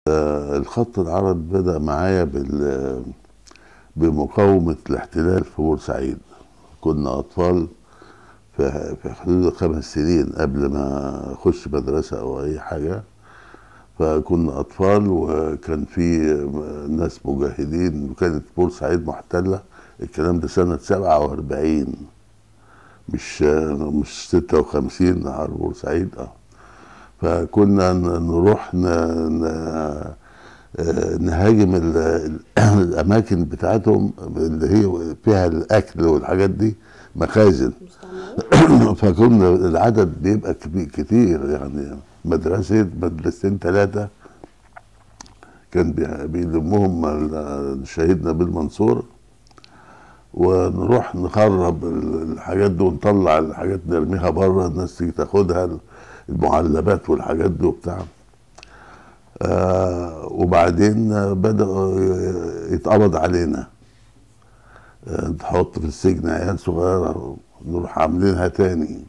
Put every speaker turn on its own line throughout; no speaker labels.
آه، الخط العربي بدأ معايا بال بمقاومة الاحتلال في بورسعيد كنا أطفال في في حدود خمس سنين قبل ما أخش مدرسة أو أي حاجة فكنا أطفال وكان في ناس مجاهدين وكانت بورسعيد محتلة الكلام ده سنة سبعة وأربعين مش مش ستة وخمسين حرب بورسعيد اه فكنا ن- نروح ن... ن... آه، نهاجم ال... ال- الأماكن بتاعتهم اللي هي فيها الأكل والحاجات دي مخازن
مستعمرات
فكنا العدد بيبقى كبي- كتير يعني مدرسة مدرستين ثلاثة كان بي- بيلمهم ال- شهيد نبيل منصور ونروح نخرب ال- الحاجات دي ونطلع الحاجات نرميها بره الناس تيجي تاخدها المعلبات والحاجات دي وبتاع آه وبعدين بدأوا يتقبض علينا آه، تحط في السجن عيال صغيرة نروح عاملينها تاني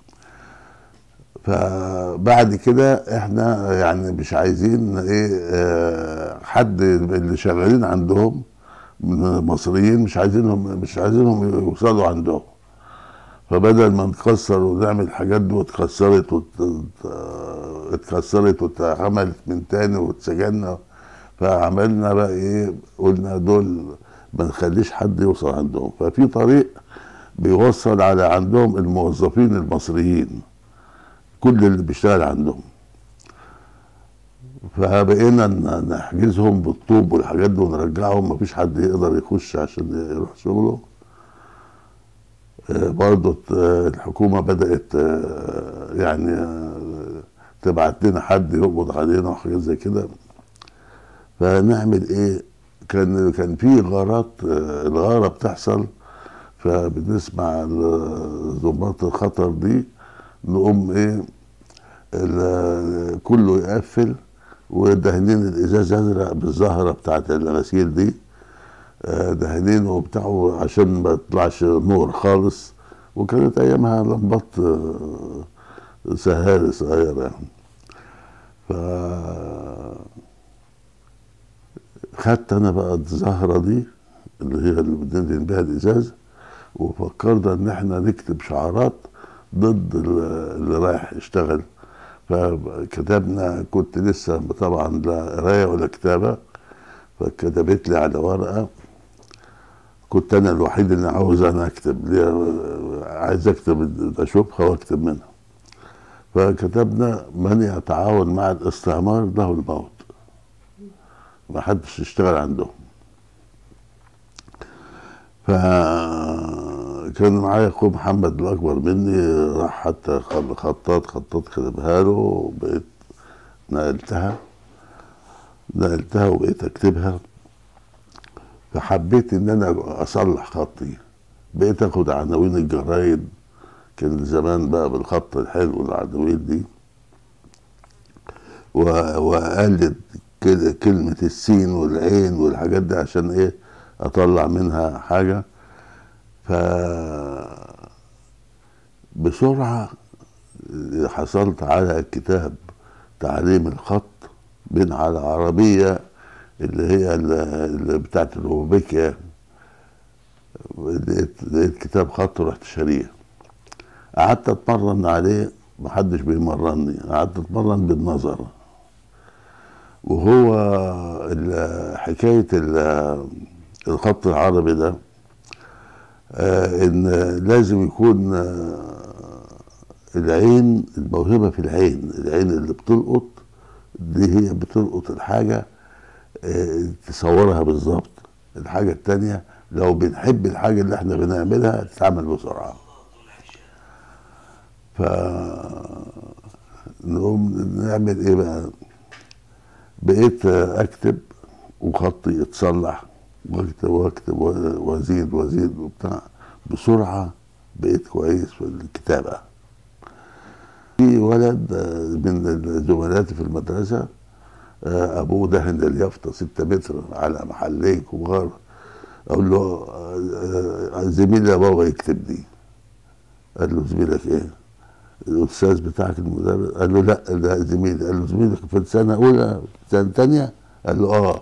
فبعد كده احنا يعني مش عايزين ايه آه، حد اللي شغالين عندهم من المصريين مش عايزينهم مش عايزينهم يوصلوا عندهم فبدل ما نكسر ونعمل الحاجات دي واتكسرت وت... اتكسرت واتعملت من تاني واتسجلنا فعملنا بقى ايه قلنا دول ما نخليش حد يوصل عندهم ففي طريق بيوصل على عندهم الموظفين المصريين كل اللي بيشتغل عندهم فبقينا ن- نحجزهم بالطوب والحاجات دي ونرجعهم مفيش حد يقدر يخش عشان يروح شغله آه، برضه ت- الحكومة بدأت آه، يعني آه، تبعت لنا حد يقبض علينا وحاجات زي كده فنعمل ايه كان كان في غارات آه، الغارة بتحصل فبنسمع ال- ضباط الخطر دي نقوم ايه ال- كله يقفل ودهنين الازاز ازرق بالزهره بتاعت الغسيل دي آه، دهنين وبتاع عشان ما يطلعش نور خالص وكانت ايامها لمبات آه، سهاري صغيره يعني ف خدت انا بقى الزهره دي اللي هي اللي بندهن بيها الازاز وفكرنا ان احنا نكتب شعارات ضد ال- اللي رايح يشتغل فكتبنا كنت لسه طبعا لا قرايه ولا كتابه فكتبت لي على ورقه كنت انا الوحيد اللي عاوز انا اكتب ليه عايز اكتب اشوفها واكتب منها فكتبنا من يتعاون مع الاستعمار له الموت ما حدش يشتغل عندهم فكان معايا اخوه محمد الاكبر مني راح حتى خل- خطاط خطاط كتبها له وبقيت نقلتها نقلتها وبقيت اكتبها فحبيت ان انا اصلح خطي بقيت اخد عناوين الجرايد كان زمان بقى بالخط الحلو العناوين دي و- واقلد كده كلمة السين والعين والحاجات دي عشان ايه اطلع منها حاجة ف بسرعة حصلت على كتاب تعليم الخط بين على عربية اللي هي ال- اللي بتاعت الروبيكيا لقيت لقيت كتاب خط ورحت شاريه قعدت اتمرن عليه محدش بيمرني قعدت اتمرن بالنظر وهو ال- حكاية ال- الخط العربي ده آه، ان لازم يكون آه، العين الموهبة في العين العين اللي بتلقط دي هي بتلقط الحاجة آه، تصورها بالظبط الحاجة التانية لو بنحب الحاجة اللي احنا بنعملها تتعمل بسرعة ف نقوم نعمل ايه بقى بقيت اكتب وخطي يتصلح واكتب واكتب وازيد وازيد وبتاع بسرعه بقيت كويس في الكتابه في ولد آه، من زملاتي في المدرسه آه، ابوه دهن اليافطه ستة متر على محلين كبار اقول له آه، آه، زميلي يا بابا يكتب دي قال له زميلك ايه؟ الاستاذ بتاعك المدرس قال له لا ده زميلي قال له زميلك في سنه اولى سنه ثانيه قال له اه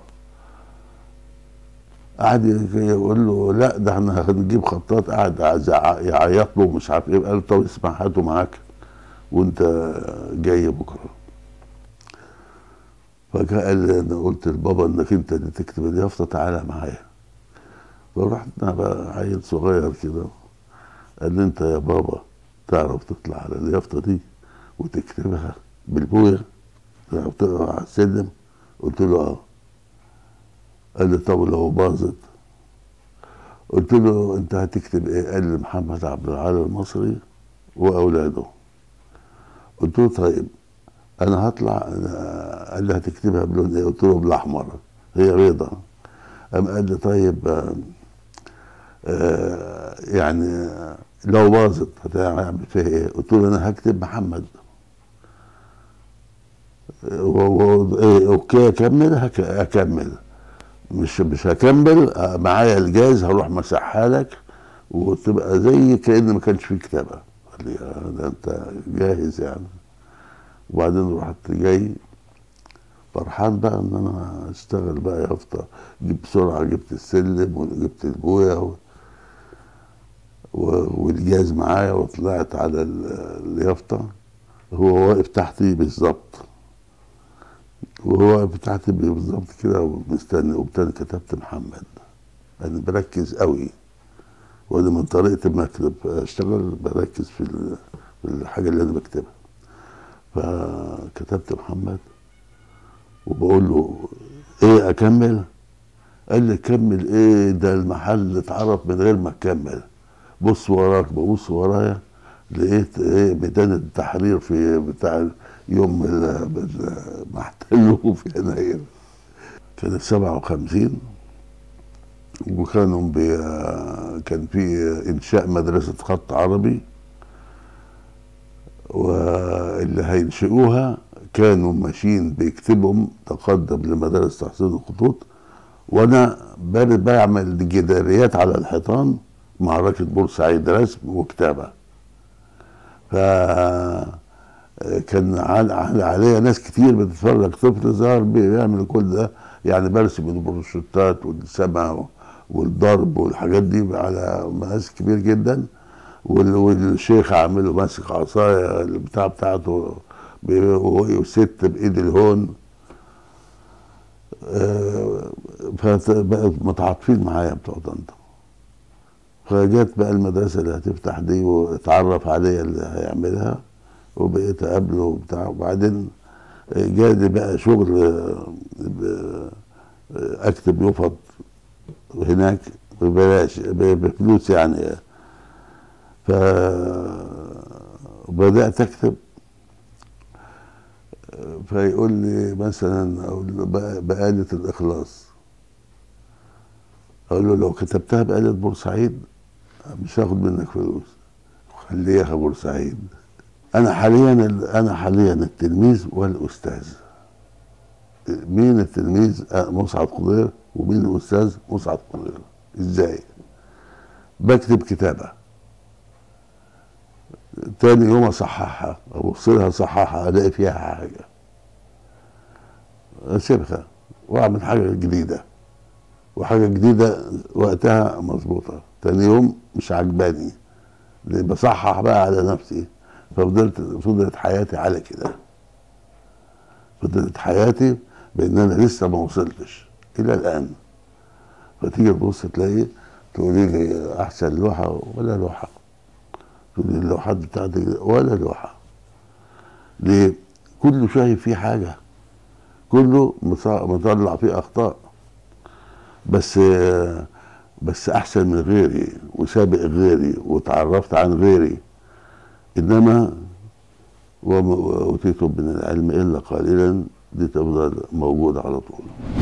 قعد يقول له لا ده احنا هنجيب خطاط قعد يزعق- يعيط له مش عارف ايه قال له طب اسمع هاته معاك وانت جاي بكره فجاء قال لي انا قلت لبابا انك انت اللي تكتب اليافطه تعالى معايا فرحت انا بقى عيل صغير كده قال لي انت يا بابا تعرف تطلع على اليافطه دي وتكتبها بالبويه تعرف تقرا على السلم قلت له اه قال لي طب لو باظت قلت له انت هتكتب ايه قال لي محمد عبد العال المصري واولاده قلت له طيب انا هطلع أنا- قال لي هتكتبها بلون ايه قلت له بالاحمر هي بيضة قام قال لي طيب آه، آه، يعني لو باظت هتعمل فيها ايه قلت له انا هكتب محمد و- و- إيه، اوكي اكمل هك- اكمل مش مش هكمل آه، معايا الجاز هروح مسحها لك وتبقى زي كأن ما كانش في كتابة قال لي آه، ده انت جاهز يعني وبعدين رحت جاي فرحان بقى ان انا اشتغل بقى يافطة جبت بسرعة جبت السلم وجبت البوية و... و... والجاز معايا وطلعت على ال- اليافطة هو واقف تحتي بالظبط وهو واقف تحتي بالظبط كده ومستني وبالتالي كتبت محمد انا بركز قوي وانا من طريقة ما اكتب اشتغل بركز في ال- في الحاجة اللي انا بكتبها فكتبت محمد وبقول له ايه اكمل قال لي كمل ايه ده المحل اتعرف من غير ما تكمل بص وراك ببص ورايا لقيت ايه ميدان التحرير في بتاع يوم ال- ال- ما احتلوا في يناير كان 57 وكانوا بي كان في انشاء مدرسه خط عربي واللي هينشئوها كانوا ماشيين بيكتبهم تقدم لمدارس تحسين الخطوط وانا بارد بعمل جداريات على الحيطان معركة بورسعيد رسم وكتابة ف كان عل- عل- عليا ناس كتير بتتفرج طفل صغير بيعمل كل ده يعني برسم البروشوتات والسمع والضرب والحاجات دي على مقاس كبير جدا وال- والشيخ عامله ماسك عصايه البتاع بتاعته بي- وهو ست بايد الهون آه، فبقوا متعاطفين معايا بتوع طنطا فجت بقى المدرسه اللي هتفتح دي واتعرف عليا اللي هيعملها وبقيت اقابله وبتاع وبعدين جالي بقى شغل آه، ب- اكتب يفط هناك ببلاش ب- بفلوس يعني فبدأت أكتب فيقول لي مثلا أقول له بق- بآلة الإخلاص أقول له لو كتبتها بآلة بورسعيد مش هاخد منك فلوس خليها بورسعيد أنا حاليا ال- أنا حاليا التلميذ والأستاذ مين التلميذ آه، مسعد قدير ومين الأستاذ مسعد قدير إزاي بكتب كتابة تاني يوم اصححها ابص لها اصححها الاقي فيها حاجه اسيبها واعمل حاجه جديده وحاجه جديده وقتها مظبوطه تاني يوم مش عجباني لأن بصحح بقى على نفسي ففضلت فضلت حياتي على كده فضلت حياتي بان انا لسه ما وصلتش الى الان فتيجي تبص تلاقي تقولي لي احسن لوحه ولا لوحه تقولي لي اللوحات بتاعتك ولا لوحه ليه؟ كله شايف فيه حاجه كله مص- مطلع فيه اخطاء بس بس احسن من غيري وسابق غيري وتعرفت عن غيري انما وما اوتيتم من العلم الا قليلا دي تفضل موجوده على طول